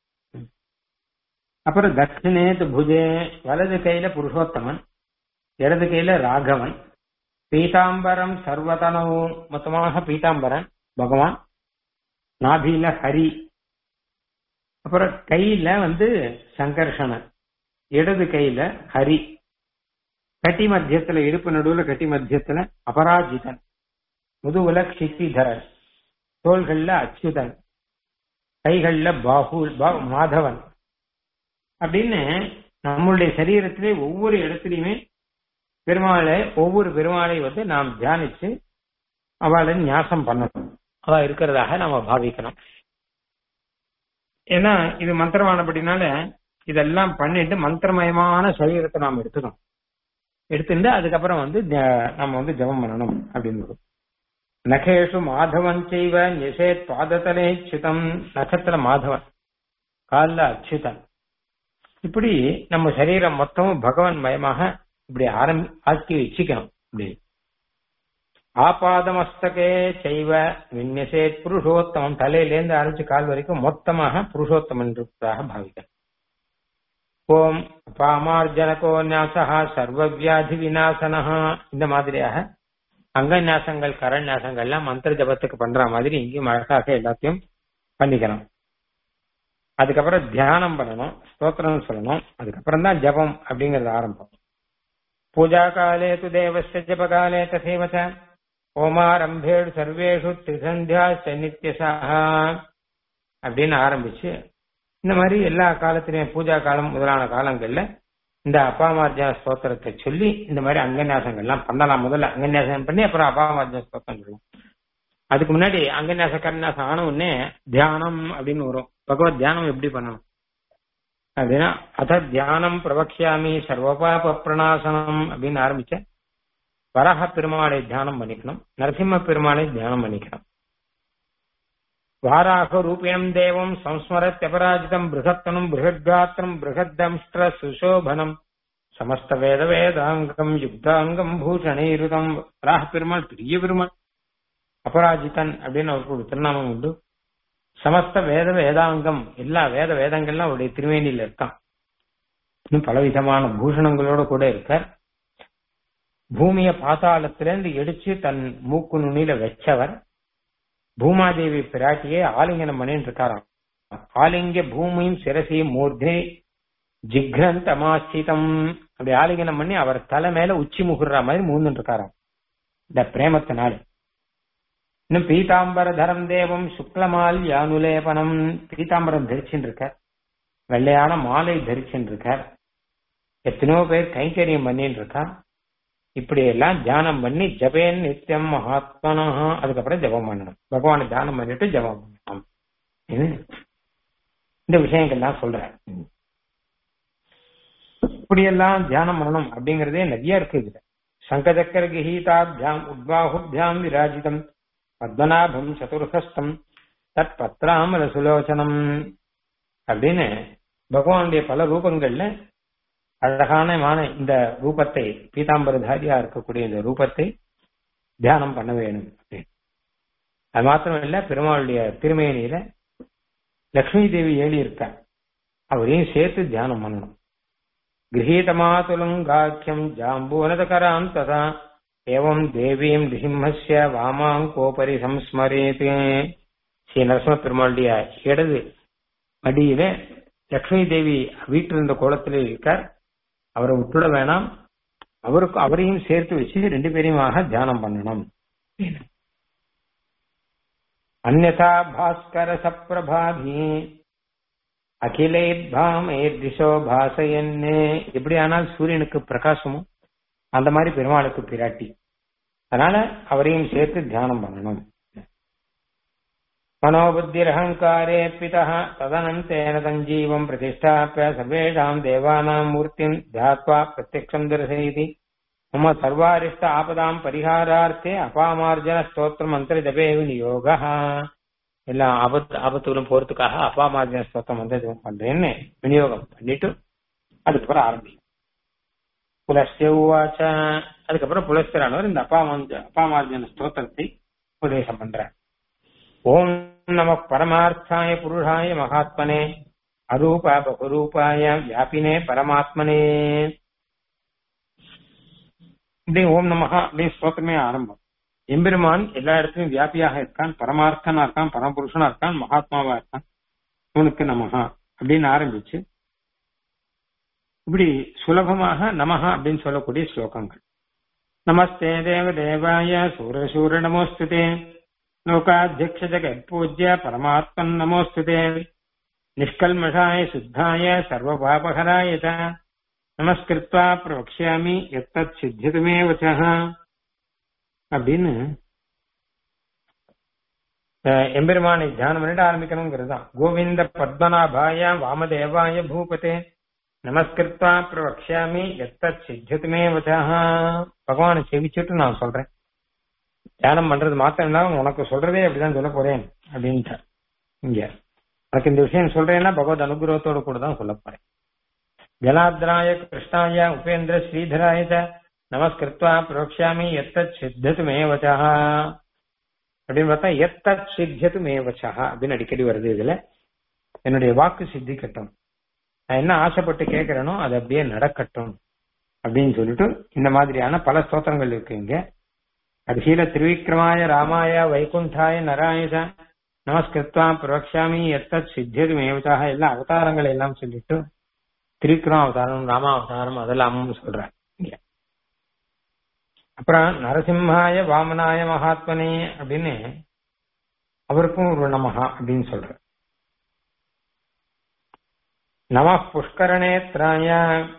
A: அப்புறம் தட்சிணேத் புஜே வலது கையில புருஷோத்தமன் இடது கையில ராகவன் பீதாம்பரம் சர்வதனவும் மொத்தமாக பீதாம்பரன் பகவான் நாபியில ஹரி அப்புறம் கையில வந்து சங்கர்ஷணன் இடது கையில ஹரி கட்டி மத்தியத்துல இடுப்பு நடுவுல கட்டி மத்தியத்துல அபராஜிதன் முதுகுல க்ஷித்திதரன் தோள்கள்ல அச்சுதன் கைகள்ல பாஹு பா- மாதவன் அப்படின்னு நம்மளுடைய சரீரத்திலே ஒவ்வொரு இடத்துலயுமே பெருமாளை ஒவ்வொரு பெருமாளை வந்து நாம் தியானிச்சு அவளை ஞாசம் பண்ணணும் அவ இருக்கிறதாக நாம பாவிக்கணும் ஏன்னா இது மந்திரமானபடினால இதெல்லாம் பண்ணிட்டு மந்திரமயமான சரீரத்தை நாம் எடுத்துக்கணும் எடுத்துட்டு அதுக்கப்புறம் வந்து தியா- நம்ம வந்து ஜெபம் பண்ணணும் அப்படின்னு நகேஷு மாதவன் செய்வ நிஷேத் பாதத்தலே அச்சுதம் நகத்துல மாதவன் கால்ல அச்சுதன் இப்படி நம்ம சரீரம் மொத்தமும் பகவான் மயமாக இப்படி ஆரம்பி ஆக்கி வச்சுக்கணும் இப்படி ஆபாதமஸ்தகே செய்வ விநியசேத் புருஷோத்தமம் தலையிலேருந்து ஆரம்பிச்சு கால் வரைக்கும் மொத்தமாக புருஷோத்தமன் இருப்பதாக பாவிக்கணும் ஓம் பாமார்ஜனகோ ஞாசா சர்வவியாதி விநாசனஹா இந்த மாதிரியாக அங்கநியாசங்கள் கரண்யாசங்கள்லாம் மந்திர ஜபத்துக்கு பண்ற மாதிரி இங்கேயும் அழகாக எல்லாத்தையும் பண்ணிக்கணும் அதுக்கப்புறம் தியானம் பண்ணணும் ஸ்தோத்திரம் சொல்லணும் அதுக்கப்புறம் தான் ஜபம் அப்படிங்கறது ஆரம்பம் பூஜா காலே து தேவஸ்ய ஜப காலே தசைவ ச ஓமாரம்பேடு சர்வேஷு திரிசந்தியா நித்யசா அப்படின்னு ஆரம்பிச்சு இந்த மாதிரி எல்லா காலத்திலையும் பூஜா காலம் முதலான காலங்கள்ல இந்த அப்பாமார்ஜன ஸ்தோத்திரத்தை சொல்லி இந்த மாதிரி அங்கன்யாசங்கள்லாம் பண்ணலாம் முதல்ல அங்கன்யாசம் பண்ணி அப்புறம் அப்பாமார்ஜன ஸ்தோத்திரம் சொல்லலாம் அதுக்கு முன்னாடி அங்கன்யாச கரன்யாசம் ஆன உடனே தியானம் அப்படின்னு வரும் பகவத் தியானம் எப்படி பண்ணணும் அப்படின்னா அத தியானம் பிரபக்ஷாமி சர்வபாப பிரணாசனம் அப்படின்னு ஆரம்பிச்ச வராக பெருமாளை தியானம் பண்ணிக்கணும் நரசிம்ம பெருமாளை தியானம் பண்ணிக்கணும் வாராக ரூபிணம் தேவம் சம்ஸ்மரத்யபராஜிதம் பிருகத்தனம் பிருகத்காத்திரம் பிருகத்தம்ஷ்ட சுசோபனம் சமஸ்த வேத வேதாங்கம் யுக்தாங்கம் பூஷணீருதம் வராக பெருமாள் பெரிய பெருமாள் அபராஜிதன் அப்படின்னு அவருக்கு ஒரு திருநாமம் உண்டு சமஸ்த வேத வேதாங்கம் எல்லா வேத வேதங்கள்லாம் அவருடைய திருவேணியில இருக்கான் இன்னும் பலவிதமான பூஷணங்களோட கூட இருக்கார் பூமிய பாதாளத்திலிருந்து எடுச்சு தன் மூக்கு நுனியில வச்சவர் பூமாதேவி பிராட்டியை ஆலிங்கனம் பண்ணிட்டு இருக்காராம் ஆலிங்க பூமியும் சிரசியும் மூர்தே ஜிக்ரந்த் அமாசிதம் அப்படி ஆலிங்கனம் பண்ணி அவர் தலை மேல உச்சி முகுற மாதிரி மூந்துட்டு இருக்காராம் இந்த பிரேமத்தினால இன்னும் பீதாம்பர தரம் தேவம் சுக்லமால் யானுலேபனம் பீதாம்பரம் தரிச்சுட்டு இருக்கார் வெள்ளையான மாலை தரிச்சுட்டு இருக்கார் எத்தனையோ பேர் கைங்கரியம் பண்ணிட்டு இருக்கா இப்படி எல்லாம் தியானம் பண்ணி ஜபேன் நித்தியம் மகாத்மனா அதுக்கப்புறம் ஜபம் பண்ணணும் பகவானை தியானம் பண்ணிட்டு ஜபம் பண்ணணும் இது இந்த விஷயங்கள்லாம் சொல்றேன் இப்படியெல்லாம் தியானம் பண்ணணும் அப்படிங்கறதே நிறைய இருக்கு இதுல சங்கச்சக்கர கிஹீதாபியாம் உத்பாஹுபியாம் விராஜிதம் பத்மநாபம் சதுர்ஹஸ்தம் தத் பத்ராமல சுலோச்சனம் அப்படின்னு பகவானுடைய பல ரூபங்கள்ல அழகான இந்த ரூபத்தை பீதாம்பரதாரியா இருக்கக்கூடிய இந்த ரூபத்தை தியானம் பண்ண வேணும் அது மாத்திரம் இல்ல பெருமாளுடைய திருமேனியில லக்ஷ்மி தேவி ஏழி இருக்கார் அவரையும் சேர்த்து தியானம் பண்ணணும் கிரகீதமாதுலங்காக்கியம் ஜாம்பூனதகராம் ததா ஏவம் தேவீம் நிசிம்மஸ்ய வாமாங்கோபரி சம்ஸ்மரேது ஸ்ரீ நரசிம்ம பெருமாளுடைய இடது மடியில லக்ஷ்மி தேவி வீட்டிருந்த கோலத்தில் இருக்கார் அவரை விட்டுட வேணாம் அவருக்கு அவரையும் சேர்த்து வச்சு ரெண்டு பேரையுமாக தியானம் பண்ணணும் அந்நதா பாஸ்கர சப்பிரபாதி அகிலேத்பாம் ஏர்திசோ பாசையன்னு எப்படி ஆனால் சூரியனுக்கு பிரகாசமும் அந்த மாதிரி பெருமாளுக்கு பிராட்டி அதனால அவரையும் சேர்த்து தியானம் பண்ணணும் மனோபுத்திரஹங்காரே பிதா ததனந்தேன தஞ்சீவம் பிரதிஷ்டாப்பிய சர்வேஷாம் தேவானாம் மூர்த்திம் தியாத்வா பிரத்யக்ஷம் தரிசயதி மம சர்வாரிஷ்ட ஆபதாம் பரிகாரார்த்தே அபாமார்ஜன ஸ்தோத்திர மந்திர ஜபே விநியோக எல்லா ஆபத்து ஆபத்துகளும் போறதுக்காக அபாமார்ஜன ஸ்தோத்திர மந்திர ஜபம் பண்றேன்னு விநியோகம் பண்ணிட்டு அதுக்கப்புறம் ஆரம்பிக்கும் புலஸ்ய உவாச்ச அதுக்கப்புறம் புலஸ்தரானவர் இந்த அப்பாமார்ஜ அப்பாமார்ஜன ஸ்தோத்திரத்தை உபதேசம் பண்றார் ஓம் நம பரமார்த்தாய புருஷாய மகாத்மனே அரூப பகுரூபாய வியாபினே பரமாத்மனே இப்படி ஓம் நமஹா அப்படின்னு ஸ்லோகமே ஆரம்பம் எம்பெருமான் எல்லா இடத்துலயும் வியாபியாக இருக்கான் பரமார்த்தனா இருக்கான் பரமபுருஷனா இருக்கான் மகாத்மாவா இருக்கான் உனக்கு நமஹா அப்படின்னு ஆரம்பிச்சு இப்படி சுலபமாக நமஹா அப்படின்னு சொல்லக்கூடிய ஸ்லோகங்கள் நமஸ்தே தேவ தேவாய சூரசூர நமோஸ்துதே லோகாध्यक्ष जगत्पूज्य परमात्मन् नमोऽस्तुते निष्कल्मषाय शुद्धाय सर्वपापहराय च நமஸ்கிருத்வா பிரவக்ஷாமி எத்தத் சித்தியதுமே வச்சா அப்படின்னு எம்பெருமானை தியானம் பண்ணிட்டு ஆரம்பிக்கணுங்கிறது தான் கோவிந்த பத்மநாபாய வாமதேவாய பூபதே நமஸ்கிருத்வா பிரவக்ஷாமி எத்தத் சித்தியதுமே வச்சா பகவானை செவிச்சுட்டு நான் சொல்றேன் தியானம் பண்றது மாத்திரம் இருந்தாலும் உனக்கு சொல்றதே அப்படிதான் சொல்ல போறேன் அப்படின்ட்டு இங்க உனக்கு இந்த விஷயம் சொல்றேன்னா பகவத் அனுகிரகத்தோட கூட தான் சொல்ல போறேன் ஜனார்தனாய கிருஷ்ணாய உபேந்திர ஸ்ரீதராய ச நமஸ்கிருத்வா புரோக்ஷாமி எத்தத் சித்தத்து மேவச்சா அப்படின்னு பார்த்தா எத்தத் சித்தியத்து மேவச்சா அப்படின்னு அடிக்கடி வருது இதுல என்னுடைய வாக்கு சித்திக்கட்டும் நான் என்ன ஆசைப்பட்டு கேட்கிறேனோ அது அப்படியே நடக்கட்டும் அப்படின்னு சொல்லிட்டு இந்த மாதிரியான பல ஸ்தோத்திரங்கள் இருக்கு இங்க அரிசீல திருவிக்ரமாய ராமாய வைகுண்டாய நராயச நமஸ்கிருத்வா பிரவக்ஷாமி எத்தத் சித்தியது மேவச்சாக எல்லா அவதாரங்களை எல்லாம் சொல்லிட்டு திரிவிக்ரம அவதாரம் ராமா அவதாரம் அதெல்லாமும் சொல்றார் இங்க அப்புறம் நரசிம்ஹாய வாமனாய மகாத்மனே அப்படின்னு அவருக்கும் ஒரு நமஹா அப்படின்னு சொல்ற நம புஷ்கரணேத்ராய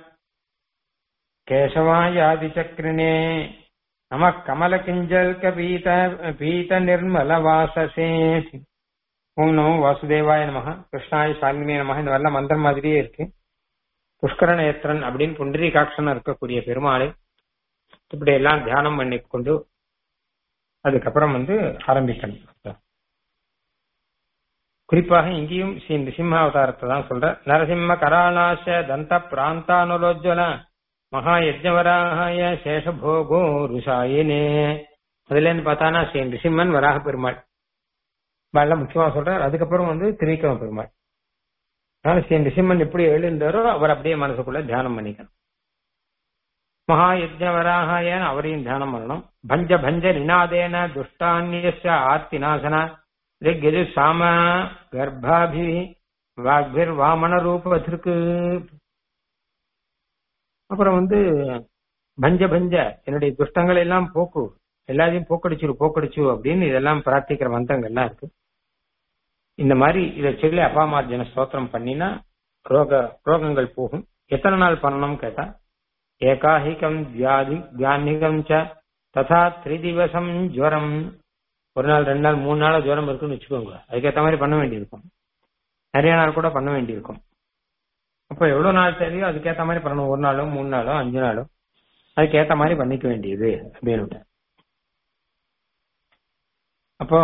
A: கேசவாயாதிச்சக்ரினே நம கமல கிஞ்சல் கபீத பீத நிர்மல வாசசே ஓம் நமோ வாசுதேவாய நமக கிருஷ்ணாய சாமினே நமக இந்த வரல மந்திரம் மாதிரியே இருக்கு புஷ்கரணேத்திரன் அப்படின்னு புண்டரீகாட்சன் இருக்கக்கூடிய பெருமாளை இப்படி எல்லாம் தியானம் பண்ணி கொண்டு அதுக்கப்புறம் வந்து ஆரம்பிக்கணும் குறிப்பாக இங்கேயும் ஸ்ரீ நிசிம்ம அவதாரத்தை தான் சொல்ற நரசிம்ம கராளாச தந்த பிராந்தானுலோஜ்வல மகா யஜ்ஞவராய சேஷபோகோ ருசாயினே அதுல இருந்து பார்த்தானா ஸ்ரீ நிசிம்மன் வராக பெருமாள் எல்லாம் முக்கியமா சொல்றார் அதுக்கப்புறம் வந்து திரிவிக்ரம பெருமாள் அதனால ஸ்ரீ நிசிம்மன் எப்படி எழுந்தாரோ அவர் அப்படியே மனசுக்குள்ள தியானம் பண்ணிக்கணும் மகா யஜ்ஞவராகாய அவரையும் தியானம் பண்ணணும் பஞ்ச பஞ்ச நிநாதேன துஷ்டான்ய ஆர்த்திநாசன ரிக்யஜு சாம கர்ப்பாபி வாக்பிர் வாமன ரூபத்திற்கு அப்புறம் வந்து பஞ்ச பஞ்ச என்னுடைய துஷ்டங்கள் எல்லாம் போக்கு எல்லாத்தையும் போக்கடிச்சிரு போக்கடிச்சு அப்படின்னு இதெல்லாம் பிரார்த்திக்கிற மந்திரங்கள்லாம் இருக்கு இந்த மாதிரி இதை சொல்லி அபாமார்ஜன ஸ்தோத்திரம் பண்ணினா ரோக ரோகங்கள் போகும் எத்தனை நாள் பண்ணணும் கேட்டா ஏகாஹிகம் வியாதி தியானிகம் ச ததா திரிதிவசம் ஜுவரம் ஒரு நாள் ரெண்டு நாள் மூணு நாள் ஜுவரம் இருக்குன்னு வச்சுக்கோங்க அதுக்கேற்ற மாதிரி பண்ண வேண்டியிருக்கும் நிறைய நாள் கூட பண்ண வேண்டியிருக்கும் அப்போ எவ்வளவு நாள் தேவையோ அதுக்கேற்ற மாதிரி பண்ணணும் ஒரு நாளோ மூணு நாளோ அஞ்சு நாளோ அதுக்கேற்ற மாதிரி பண்ணிக்க வேண்டியது அப்படின்னு அப்போ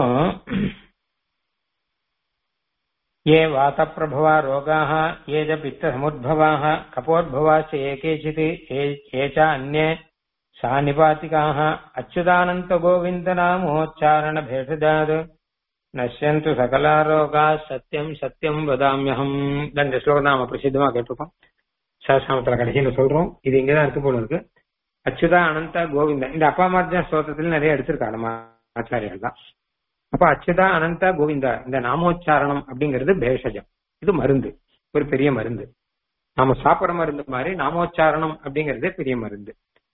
A: ये वातप्रभवा रोगाः ये च पित्तसमुद्भवाः कपोद्भवाश्च ये केचित् ये ये च अन्ये सा निपातिकाः अच्युतानन्तगोविन्दनामोच्चारणभेषजात् நஷ்யந்து சகலாரோகா சத்தியம் சத்தியம் வதாமியகம் தான் இந்த ஸ்லோகம் தான் நம்ம பிரசித்தமா கேட்டிருக்கோம் சாஸ்திரத்துல கடைசியில சொல்றோம் இது இங்கதான் இருக்கு போல இருக்கு அச்சுதா அனந்தா கோவிந்தா இந்த அப்பா மார்ஜன் ஸ்லோகத்துல நிறைய எடுத்திருக்காங்க நம்ம ஆச்சாரியர்கள் தான் அப்ப அச்சுதா அனந்தா கோவிந்தா இந்த நாமோச்சாரணம் அப்படிங்கிறது பேஷஜம் இது மருந்து ஒரு பெரிய மருந்து நாம சாப்பிடுற மருந்து மாதிரி நாமோச்சாரணம் அப்படிங்கறதே பெரிய மருந்து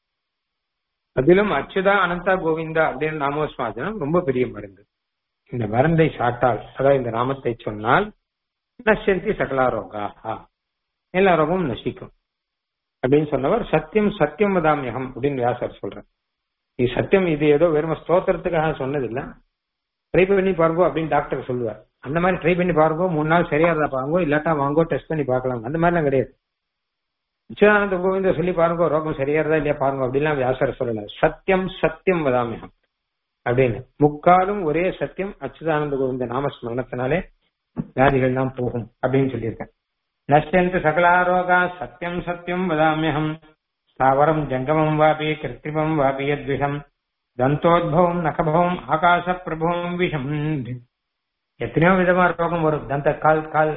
A: அதிலும் அச்சுதா அனந்தா கோவிந்தா அப்படின்னு நாமோஸ்வாசனம் ரொம்ப பெரிய மருந்து இந்த மருந்தை சாட்டால் அதாவது இந்த நாமத்தை சொன்னால் நஷ்யந்தி சகலாரோகா எல்லா ரோகமும் நசிக்கும் அப்படின்னு சொன்னவர் சத்தியம் சத்தியம் வதாமியகம் அப்படின்னு வியாசர் சொல்றார் இது சத்தியம் இது ஏதோ வெறும் ஸ்தோத்திரத்துக்காக சொன்னதில்லை ட்ரை பண்ணி பாருங்கோ அப்படின்னு டாக்டர் சொல்லுவார் அந்த மாதிரி ட்ரை பண்ணி பாருங்கோ மூணு நாள் சரியா இருந்தா பாருங்கோ இல்லாட்டா வாங்கோ டெஸ்ட் பண்ணி பார்க்கலாம் அந்த மாதிரிலாம் கிடையாது நிச்சயானந்த கோவிந்த சொல்லி பாருங்க ரோகம் சரியா இருந்தா இல்லையா பாருங்க அப்படிலாம் வியாசர் சொல்லல சத்தியம் சத்தியம் வதாமியம் அப்படின்னு முக்காலும் ஒரே சத்தியம் அச்சுதானந்த கோவிந்த நாமஸ்மரணத்தினாலே வியாதிகள் தான் போகும் அப்படின்னு சொல்லியிருக்கேன் நஷ்யந்து சகலாரோகா சத்தியம் சத்தியம் வதாமியகம் ஸ்தாவரம் ஜங்கமம் வாபி கிருத்திமம் வாபி யத்விஷம் தந்தோத்பவம் நகபவம் ஆகாச பிரபவம் விஷம் எத்தனையோ விதமா ரோகம் வரும் தந்த கால் கால்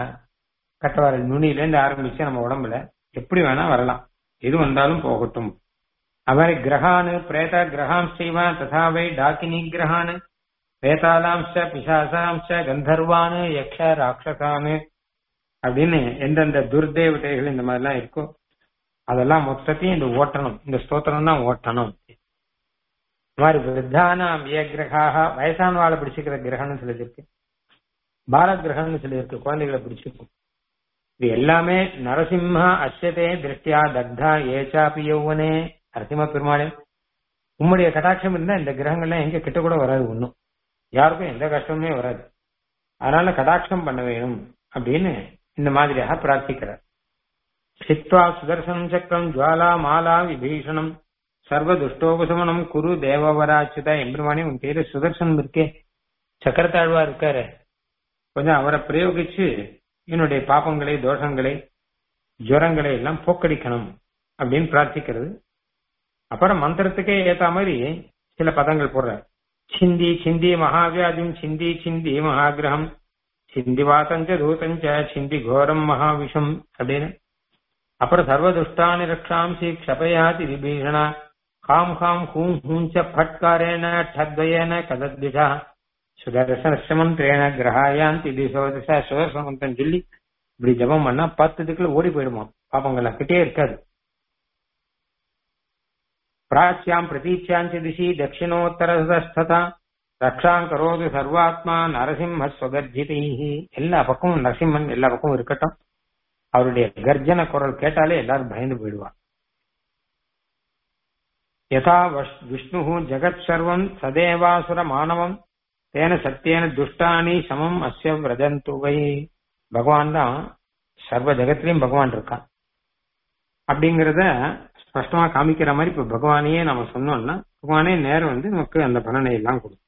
A: கட்டவாரல் நுனியில இருந்து ஆரம்பிச்சு நம்ம உடம்புல எப்படி வேணா வரலாம் எது வந்தாலும் போகட்டும் அவரை கிரகானு பிரேத கிரகாம் செய்வா ததாவை டாக்கினி கிரகானு பிரேதாலாம்ச பிசாசாம்ச கந்தர்வானு யக்ஷ ராட்சசானு அப்படின்னு எந்தெந்த துர்தேவதைகள் இந்த மாதிரிலாம் இருக்கோ அதெல்லாம் மொத்தத்தையும் இந்த ஓட்டணும் இந்த ஸ்தோத்திரம் தான் ஓட்டணும் இந்த மாதிரி விருத்தானாம் கிரகாக வயசான வாழை பிடிச்சிக்கிற கிரகம்னு சிலது இருக்கு பால கிரகம்னு சில இருக்கு குழந்தைகளை பிடிச்சிருக்கும் இது எல்லாமே நரசிம்ம அஸ்யதே திருஷ்டியா தக்தா ஏச்சாபி யௌவனே நரசிம்ம பெருமாளே உம்முடைய கட்டாட்சம் இருந்தா இந்த கிரகங்கள்லாம் எங்க கிட்ட கூட வராது ஒன்றும் யாருக்கும் எந்த கஷ்டமுமே வராது அதனால கடாட்சம் பண்ண வேணும் அப்படின்னு இந்த மாதிரியாக பிரார்த்திக்கிறார் சித்வா சுதர்சனம் சக்கரம் ஜுவாலா மாலா விபீஷணம் சர்வ துஷ்டோபசமனம் குரு தேவவராச்சுதா எம்பெருமானே உன் பேரு சுதர்சனம் இருக்கே சக்கரத்தாழ்வா இருக்காரு கொஞ்சம் அவரை பிரயோகிச்சு என்னுடைய பாப்பங்களை தோஷங்களை ஜுரங்களை எல்லாம் போக்கடிக்கணும் அப்படின்னு பிரார்த்திக்கிறது அப்புறம் மந்திரத்துக்கே ஏத்த மாதிரி சில பதங்கள் போடுற சிந்தி சிந்தி மகாவியாதிம் சிந்தி சிந்தி மகாகிரகம் சிந்தி வாத்தஞ்ச தூதஞ்ச சிந்தி கோரம் மகாவிஷம் அப்படின்னு அப்புறம் சர்வதுஷ்டானி ரக்ஷாம்சி க்ஷபயாதி விபீஷணா காம் காம் ஹூம் ஹூஞ்ச ஃபட்காரேன ಠದ್ವಯೇನ கதத்விஷா சுதர்சனமந்திரேன கிரகாயாந்தி திசோ திசா சுதர்சனமந்திரம் சொல்லி இப்படி ஜபம் பண்ணா பத்து திக்குல ஓடி போயிடுமா பாப்பங்கள்லாம் கிட்டே இருக்காது பிராச்சியாம் பிரதீட்சாஞ்ச திசி தட்சிணோத்தரஸ்ததா ரக்ஷாம் கரோது சர்வாத்மா நரசிம்ம ஸ்வகர்ஜிதை எல்லா பக்கமும் நரசிம்மன் எல்லா பக்கமும் இருக்கட்டும் அவருடைய கர்ஜன குரல் கேட்டாலே எல்லாரும் பயந்து போயிடுவார் யதா விஷ்ணு ஜெகத் சர்வம் சதேவாசுர மாணவம் தேன சத்தியன துஷ்டானி சமம் அஸ்ய விரஜந்து வை பகவான் தான் சர்வ ஜெகத்திலையும் பகவான் இருக்கான் அப்படிங்கறத ஸ்பஷ்டமா காமிக்கிற மாதிரி இப்ப பகவானையே நம்ம சொன்னோம்னா பகவானே நேரம் வந்து நமக்கு அந்த பலனை எல்லாம் கொடுப்பான்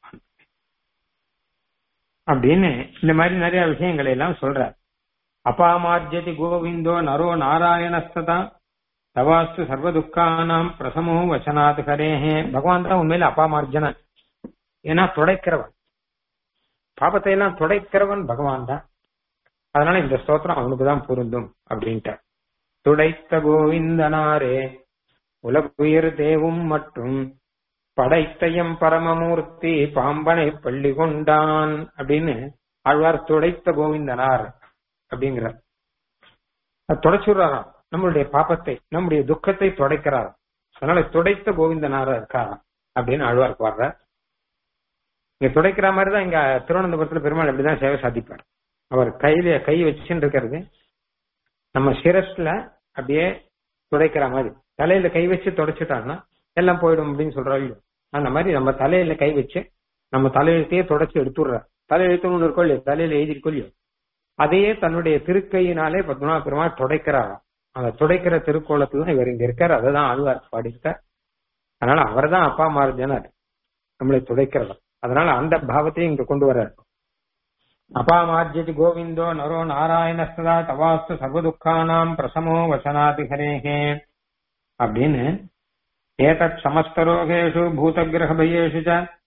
A: அப்படின்னு இந்த மாதிரி நிறைய விஷயங்களை எல்லாம் சொல்ற அபாமார்ஜதி கோவிந்தோ நரோ நாராயணஸ்ததா தவாஸ்து சர்வ துக்கானாம் பிரசமோ வசனாத் ஹரேஹே பகவான் தான் உண்மையில அபாமார்ஜன ஏன்னா துடைக்கிறவன் பாபத்தை எல்லாம் துடைக்கிறவன் பகவான் தான் அதனால இந்த ஸ்தோத்திரம் அவனுக்கு தான் பொருந்தும் அப்படின்ட்டு துடைத்த கோவிந்தனாரே உலகுயிர் தேவும் மற்றும் படைத்தையம் பரமமூர்த்தி பாம்பனை பள்ளி கொண்டான் அப்படின்னு ஆழ்வார் துடைத்த கோவிந்தனார் அப்படிங்கிறார் துடைச்சுடுறாராம் நம்மளுடைய பாப்பத்தை நம்முடைய துக்கத்தை துடைக்கிறாராம் அதனால துடைத்த கோவிந்தனாரா இருக்காராம் அப்படின்னு ஆழ்வாருக்கு வர்ற இங்க துடைக்கிற மாதிரி தான் இங்க திருவனந்தபுரத்துல பெருமாள் அப்படிதான் சேவை சாதிப்பார் அவர் கையில கை வச்சுன்னு இருக்கிறது நம்ம சிரஸ்ல அப்படியே துடைக்கிற மாதிரி தலையில கை வச்சு துடைச்சிட்டாங்கன்னா எல்லாம் போயிடும் அப்படின்னு சொல்றாங்க அந்த மாதிரி நம்ம தலையில கை வச்சு நம்ம தலையெழுத்தையே தொடச்சு எடுத்துடுற தலையெழுத்து இருக்கோ இல்லையோ தலையில எழுதிருக்கோ இல்லையோ அதையே தன்னுடைய திருக்கையினாலே பத்மனா பெருமாள் துடைக்கிறாராம் அந்த துடைக்கிற திருக்கோலத்துல தான் இவர் இங்க இருக்கார் அதை தான் ஆழ்வார் பாடியிருக்கார் அதனால அவர் தான் அப்பா மாறுஜனர் நம்மளை துடைக்கிறவர் அதனால அந்த பாவத்தையும் இங்க கொண்டு வர்றார் அபாமார்ஜதி கோவிந்தோ நரோ நாராயணஸ்ததா தவாஸ்து சர்வதுக்கானாம் பிரசமோ வசனாதி ஹரேஹே அப்படின்னு ஏதத் சமஸ்தரோகேஷு பூதகிரகபயேஷு ச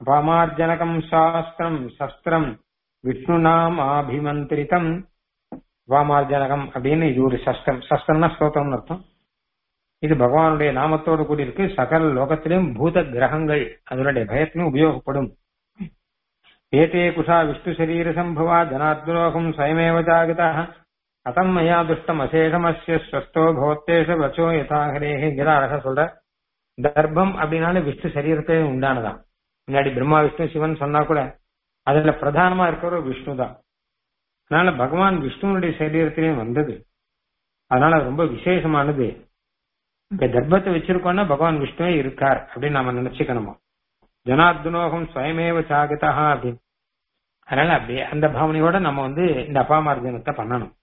A: அபாமார்ஜனகம் சாஸ்திரம் சஸ்திரம் விஷ்ணுநாமாபிமந்திரிதம் அபாமார்ஜனகம் அப்படின்னு இது ஒரு சஸ்திரம் சஸ்திரம்னா ஸ்தோத்திரம்னு அர்த்தம் இது பகவானுடைய நாமத்தோடு கூடியிருக்கு சகல லோகத்திலும் பூத கிரகங்கள் அதனுடைய பயத்திலும் உபயோகப்படும் ஏதே குஷா விஷ்ணு சரீர சம்பவா ஜனாத்ரோகம் ஸ்வயமேவ ஜாகிதா கதம் மயா துஷ்டம் அசேஷமஸ்ய ஸ்வஸ்தோ பவத்தேஷ வச்சோ யதாகரேகே இங்கதான் அழகா சொல்ற தர்ப்பம் அப்படின்னாலே விஷ்ணு சரீரத்தை உண்டானதான் முன்னாடி பிரம்மா விஷ்ணு சிவன் சொன்னா கூட அதுல பிரதானமா இருக்கிறவர் விஷ்ணு தான் அதனால பகவான் விஷ்ணுனுடைய சரீரத்திலேயும் வந்தது அதனால ரொம்ப விசேஷமானது இங்க தர்ப்பத்தை வச்சிருக்கோம்னா பகவான் விஷ்ணுவே இருக்கார் அப்படின்னு நாம நினைச்சுக்கணுமா ஜனார்துனோகம் ஸ்வயமேவ சாகிதா அப்படின்னு அதனால அப்படியே அந்த பாவனையோட நம்ம வந்து இந்த அபாமார்ஜனத்தை பண்ணணும்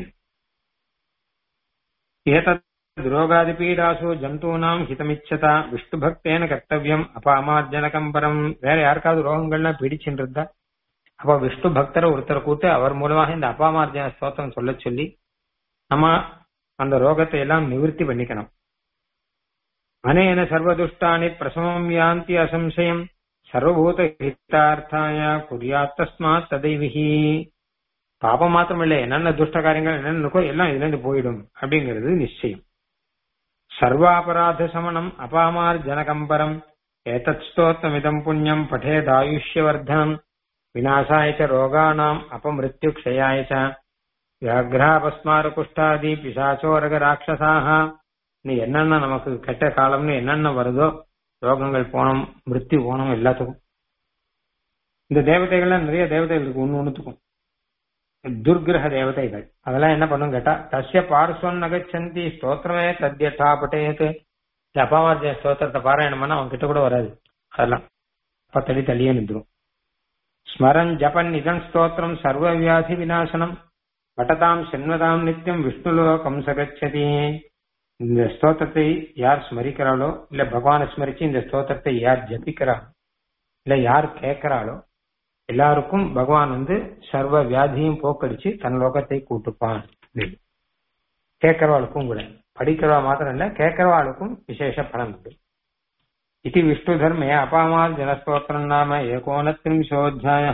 A: ஏதத் ரோகாதிபீடாசு ஜந்தூனாம் ஹிதமிச்சதா விஷ்ணு பக்தேன கர்த்தவியம் அபாமார்ஜனகம் பரம் வேற யாருக்காவது ரோகங்கள்லாம் பிடிச்சுட்டு இருந்தா அப்ப விஷ்ணு பக்தரை ஒருத்தரை கூட்டு அவர் மூலமாக இந்த அபாமார்ஜன ஸ்தோத்திரம் சொல்ல சொல்லி நம்ம அந்த ரோகத்தை எல்லாம் நிவர்த்தி பண்ணிக்கணும் அனேன சர்வதுஷ்டானி பிரசவம் யாந்தி அசம்சயம் சர்வபூத ஹிதார்த்தாய குறியாத் தஸ்மாத் ததைவிஹி பாபம் மாத்திரம் இல்லை என்னென்ன துஷ்ட காரியங்கள் என்னென்ன இருக்கோ எல்லாம் இதுல இருந்து போயிடும் அப்படிங்கிறது நிச்சயம் சர்வாபராத சமணம் அபாமார்ஜனகம்பரம் ஏதத் ஸ்தோத்திரமிதம் புண்ணியம் பठेदायुष्यवर्धनम् विनाशाय च रोगाणाम् अपमृत्युक्षयाय च வியாகிராபஸ்மாரகுஷ்டாதி பிசாச்சோரக ராட்சசாக நீ என்னென்ன நமக்கு கெட்ட காலம்னு என்னென்ன வருதோ ரோகங்கள் போனோம் மிருத்தி போனோம் எல்லாத்துக்கும் இந்த தேவதைகள்லாம் நிறைய தேவதைகளுக்கு ஒண்ணு ஒண்ணுத்துக்கும் துர்கிரக தேவதைகள் அதெல்லாம் என்ன பண்ணும் கேட்டா தஸ்ய பார்ஸ்வன் நகச்சந்தி ஸ்தோத்திரமே தத்யட்டா பட்டேத்து இந்த அப்பாவார்ஜய ஸ்தோத்திரத்தை பாராயணம் பண்ணா அவன் கிட்ட கூட வராது அதெல்லாம் பத்தடி தள்ளியே நின்றுடும் ஸ்மரன் ஜபன் இதன் ஸ்தோத்திரம் சர்வ வியாதி விநாசனம் பட்டதாம் சென்வதாம் நித்தியம் விஷ்ணுலோகம் சகச்சதி இந்த ஸ்தோத்திரத்தை யார் ஸ்மரிக்கிறாளோ இல்ல பகவானை ஸ்மரிச்சு இந்த ஸ்தோத்திரத்தை யார் ஜபிக்கிறாளோ இல்ல யார் கேட்கிறாளோ எல்லாருக்கும் பகவான் வந்து சர்வ வியாதியும் போக்கடிச்சு தன் லோகத்தை கூட்டுப்பான் கேட்கிறவாளுக்கும் கூட படிக்கிறவா மாத்திரம் இல்ல கேட்கிறவாளுக்கும் விசேஷ பலன் உண்டு இது விஷ்ணு தர்மே அபாமால் ஜனஸ்தோத்திரம் நாம ஏகோனத்ரிம்சோத்தியாய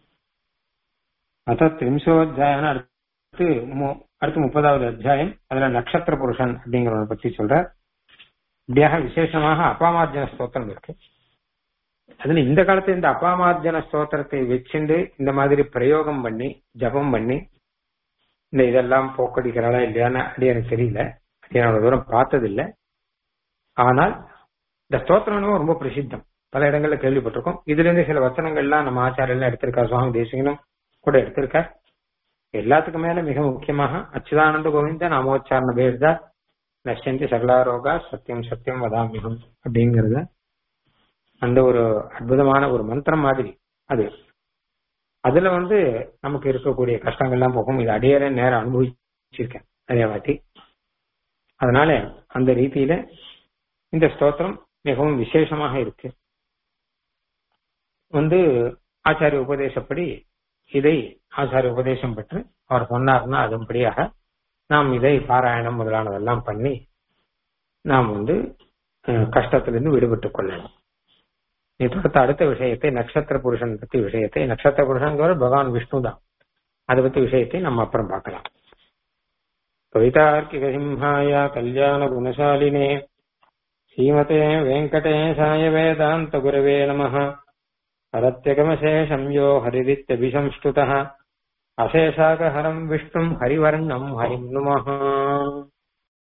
A: அத்த திரிம்சோத்தியாயன்னு அடுத்து மு- அடுத்து முப்பதாவது அத்தியாயம் அதுல நட்சத்திர புருஷன் அப்படிங்கிறவனை பத்தி சொல்ற இப்படியாக விசேஷமாக அபாமார்ஜன ஸ்தோத்திரம் இருக்கு அதுல இந்த காலத்துல இந்த அபாமார்ஜன ஸ்தோத்திரத்தை வச்சுண்டு இந்த மாதிரி பிரயோகம் பண்ணி ஜபம் பண்ணி இந்த இதெல்லாம் போக்கடிக்கிறாளா இல்லையான்னு அப்படி எனக்கு தெரியல அது என்னோட தூரம் பார்த்தது இல்ல ஆனால் இந்த ஸ்தோத்திரம் என்னமோ ரொம்ப பிரசித்தம் பல இடங்கள்ல கேள்விப்பட்டிருக்கோம் இதுல இருந்து சில வசனங்கள்லாம் நம்ம ஆச்சாரியெல்லாம் எடுத்திருக்கா சுவாமி தேசிகனும் கூட எடுத்திருக்கார் எல்லாத்துக்கும் மேல மிக முக்கியமாக அச்சுதானந்த கோவிந்த நாமோச்சாரண பேர்தா நஷ்டந்தி சகலாரோகா சத்தியம் சத்தியம் வதாமிகம் அப்படிங்கறத அந்த ஒரு அற்புதமான ஒரு மந்திரம் மாதிரி அது அதுல வந்து நமக்கு இருக்கக்கூடிய கஷ்டங்கள்லாம் போகும் இது அடியற நேரம் அனுபவிச்சிருக்கேன் நிறைய வாட்டி அதனால அந்த ரீதியில இந்த ஸ்தோத்திரம் மிகவும் விசேஷமாக இருக்கு வந்து ஆச்சாரிய உபதேசப்படி இதை ஆச்சாரிய உபதேசம் பெற்று அவர் சொன்னார்னா அதன்படியாக நாம் இதை பாராயணம் முதலானதெல்லாம் பண்ணி நாம் வந்து அஹ், கஷ்டத்திலிருந்து விடுபட்டுக் கொள்ளலாம் நீ தொடர்த்த அடுத்த விஷயத்தை நட்சத்திர புருஷன் பத்தி விஷயத்தை நட்சத்திர புருஷன் பகவான் விஷ்ணு தான் அதை பத்தி விஷயத்தை நம்ம அப்புறம் பார்க்கலாம் கவிதார்க்கிக சிம்ஹாய கல்யாண குணசாலினே ஸ்ரீமதே வெங்கடேசாய வேதாந்த குரவே நம ஹரத்யகமசேஷம் யோ ஹரிரித்யபிசம்ஸ்துதः அசேஷாகஹரம் விஷ்ணும் ஹரிவர்ணம் ஹரிம் நுமः